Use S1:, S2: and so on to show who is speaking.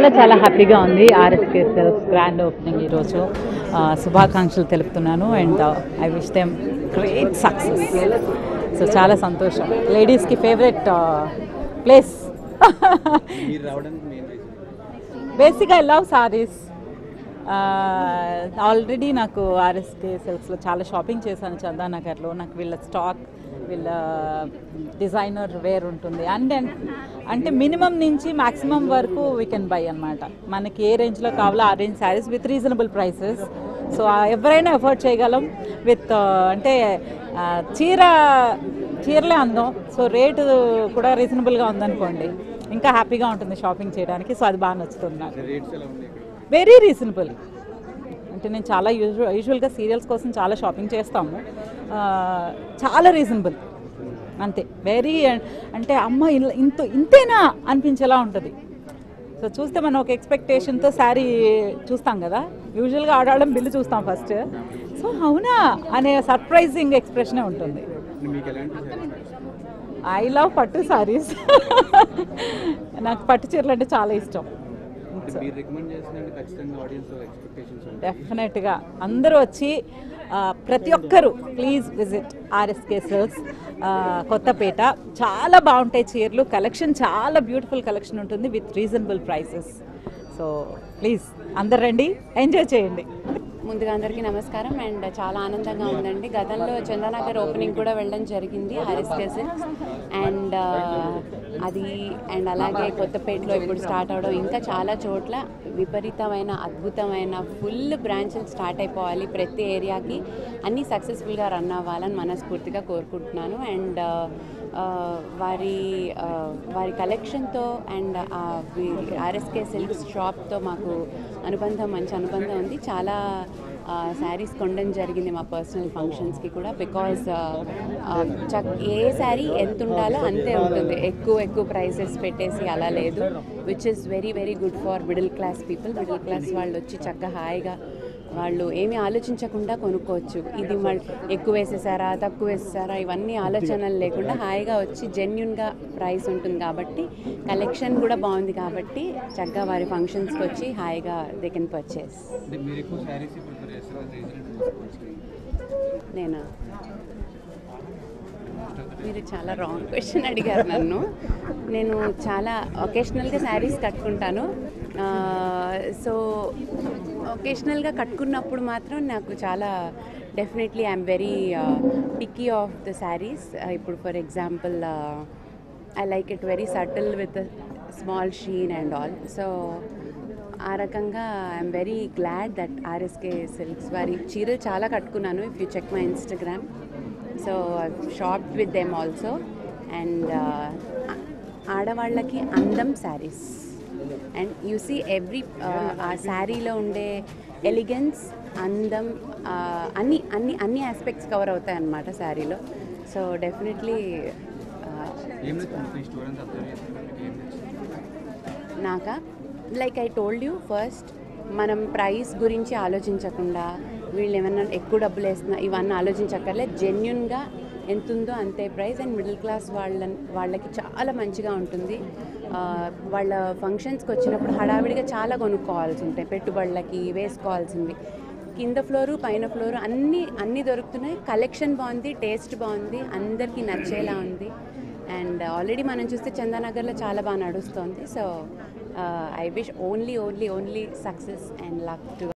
S1: చాలా చాలా హ్యాపీగా ఉంది ఆర్ఎస్కే సెల్ఫ్ గ్రాండ్ ఓపెనింగ్ ఈరోజు ఆ, శుభాకాంక్షలు తెలుపుతున్నాను and I wish them great success so చాలా సంతోషం లేడీస్కి ఫేవరెట్ ప్లేస్
S2: మీరు రావడానికి main reason
S1: basic I love saris already నాకు ఆర్ఎస్కే సెల్స్లో చాలా షాపింగ్ చేశాను చందానగర్లో నాకు వీళ్ళ స్టాక్ వీళ్ళ డిజైనర్ వేర్ ఉంటుంది అండ్ అంటే మినిమం నుంచి మ్యాక్సిమం వరకు వీ కెన్ బై అనమాట మనకి ఏ రేంజ్లో కావాలో ఆ range saris with reasonable prices so ఎవరైనా ఎఫోర్డ్ చేయగలం విత్ అంటే ఆ, చీర చీరలే అందం సో రేటు కూడా రీజనబుల్గా ఉందనుకోండి ఇంకా హ్యాపీగా ఉంటుంది షాపింగ్ చేయడానికి సో అది బాగా నచ్చుతుంది నాకు
S2: రేట్స్ ఎలా ఉన్నాయి ఇక్కడ
S1: వెరీ రీజనబుల్ అంటే నేను చాలా యూజువల్ యూజువల్గా సీరియల్స్ కోసం చాలా షాపింగ్ చేస్తాము ఆ, చాలా రీజనబుల్ అంతే వెరీ అంటే అమ్మ ఇల్- ఇంత ఇంతేనా అనిపించేలా ఉంటుంది సో చూస్తే మనం ఒక ఎక్స్పెక్టేషన్తో శారీ చూస్తాం కదా యూజువల్గా ఆడాడడం బిల్లు చూస్తాం ఫస్ట్ సో అవునా అనే సర్ప్రైజింగ్ ఎక్స్ప్రెషనే ఉంటుంది
S2: అంటే మీకు ఎలాంటి సారీస్
S1: ఐ లవ్ పట్టు సారీస్ నాకు పట్టు చీరలు అంటే చాలా ఇష్టం
S2: అంటే మీరు రికమెండ్ చేసినట్టు ఖచ్చితంగా ఆడియన్స్ ఎక్స్పెక్టేషన్స్ ఉంటాయి
S1: డెఫినెట్గా అందరూ వచ్చి ఆ, ప్రతి ఒక్కరూ please visit RSK sales Kothapet చాలా బాగుంటాయి చీరలు కలెక్షన్ చాలా బ్యూటిఫుల్ కలెక్షన్ ఉంటుంది with reasonable prices so please అందరు రండి ఎంజాయ్ చేయండి
S3: ముందుగా అందరికీ నమస్కారం అండ్ చాలా ఆనందంగా ఉందండి గతంలో చందానగర్ ఓపెనింగ్ కూడా వెళ్ళడం జరిగింది ఆర్ఎస్కే సిల్క్స్ అండ్ అది అండ్ అలాగే కొత్తపేటలో ఇప్పుడు స్టార్ట్ అవడం ఇంకా చాలా చోట్ల విపరీతమైన అద్భుతమైన ఫుల్ బ్రాంచెలు స్టార్ట్ అయిపోవాలి ప్రతి ఏరియాకి అన్నీ సక్సెస్ఫుల్గా రన్ అవ్వాలని మనస్ఫూర్తిగా కోరుకుంటున్నాను అండ్ వారి ఆ, వారి కలెక్షన్తో అండ్ ఆర్ఎస్కే సిల్క్స్ షాప్తో మాకు అనుబంధం మంచి అనుబంధం ఉంది చాలా శారీస్ కొనడం జరిగింది మా పర్సనల్ ఫంక్షన్స్కి కూడా బికాజ్ చక్ ఏ శారీ ఎంత ఉండాలో అంతే ఉంటుంది ఎక్కువ ఎక్కువ ప్రైసెస్ పెట్టేసి అలా లేదు which is very very good for middle class people middle class వాళ్ళు వచ్చి చక్కగా హాయిగా వాళ్ళు ఏమీ ఆలోచించకుండా కొనుక్కోవచ్చు ఇది మళ్ళీ ఎక్కువ వేసేసారా తక్కువ వేసేసారా ఇవన్నీ ఆలోచనలు లేకుండా హాయిగా వచ్చి జెన్యున్గా ప్రైస్ ఉంటుంది కాబట్టి కలెక్షన్ కూడా బాగుంది కాబట్టి చక్కగా వారి ఫంక్షన్స్కి వచ్చి హాయిగా దే కెన్ పర్చేస్
S2: అంటే మీరు ఎక్కువ శారీస్ ప్రిఫర్ చేస్తారు రీజనబుల్
S3: నేను మీరు చాలా రాంగ్ క్వశ్చన్ అడిగారు నన్ను నేను చాలా ఒకేషనల్గా శారీస్ కట్టుకుంటాను సో ఒకేషనల్గా కట్టుకున్నప్పుడు మాత్రం నాకు చాలా definitely I'm very picky of the saris ఇప్పుడు for example I like it very subtle with small sheen and all so ఆ రకంగా I'm very glad that RSK silks వారి చీరలు చాలా కట్టుకున్నాను if you check my Instagram so shop with them also and ఆడవాళ్ళకి అందం saris and you see every ఆ శారీలో ఉండే ఎలిగెన్స్ అందం uh, అన్ని అన్ని అన్ని ఆస్పెక్ట్స్ కవర్ అవుతాయి అన్నమాట శారీలో సో డెఫినెట్లీ
S2: ఏం నచ్చింది ఈ స్టోర్ అంతా అబ్జర్వ్ చేస్తారు మీకు ఏం నచ్చింది
S3: నాక like I told you first మనం ప్రైస్ గురించి ఆలోచించకుండా వీళ్ళు ఏమన్నా ఎక్కువ డబ్బులు వేస్తున్నా ఇవన్నీ ఆలోచించక్కర్లేదు జెన్యున్గా ఎంత ఉందో అంతే ప్రైస్ అండ్ మిడిల్ క్లాస్ వాళ్ళ వాళ్ళకి చాలా మంచిగా ఉంటుంది ఆ, వాళ్ళ ఫంక్షన్స్కి వచ్చినప్పుడు హడావిడిగా చాలా కొనుక్కోవాల్సి ఉంటాయి పెట్టుబడులకి వేసుకోవాల్సింది కింద ఫ్లోరు పైన ఫ్లోరు అన్నీ అన్నీ దొరుకుతున్నాయి కలెక్షన్ బాగుంది టేస్ట్ బాగుంది అందరికీ నచ్చేలా ఉంది అండ్ ఆల్రెడీ మనం చూస్తే చందానగర్లో చాలా బాగా నడుస్తుంది so I wish only only only success and luck to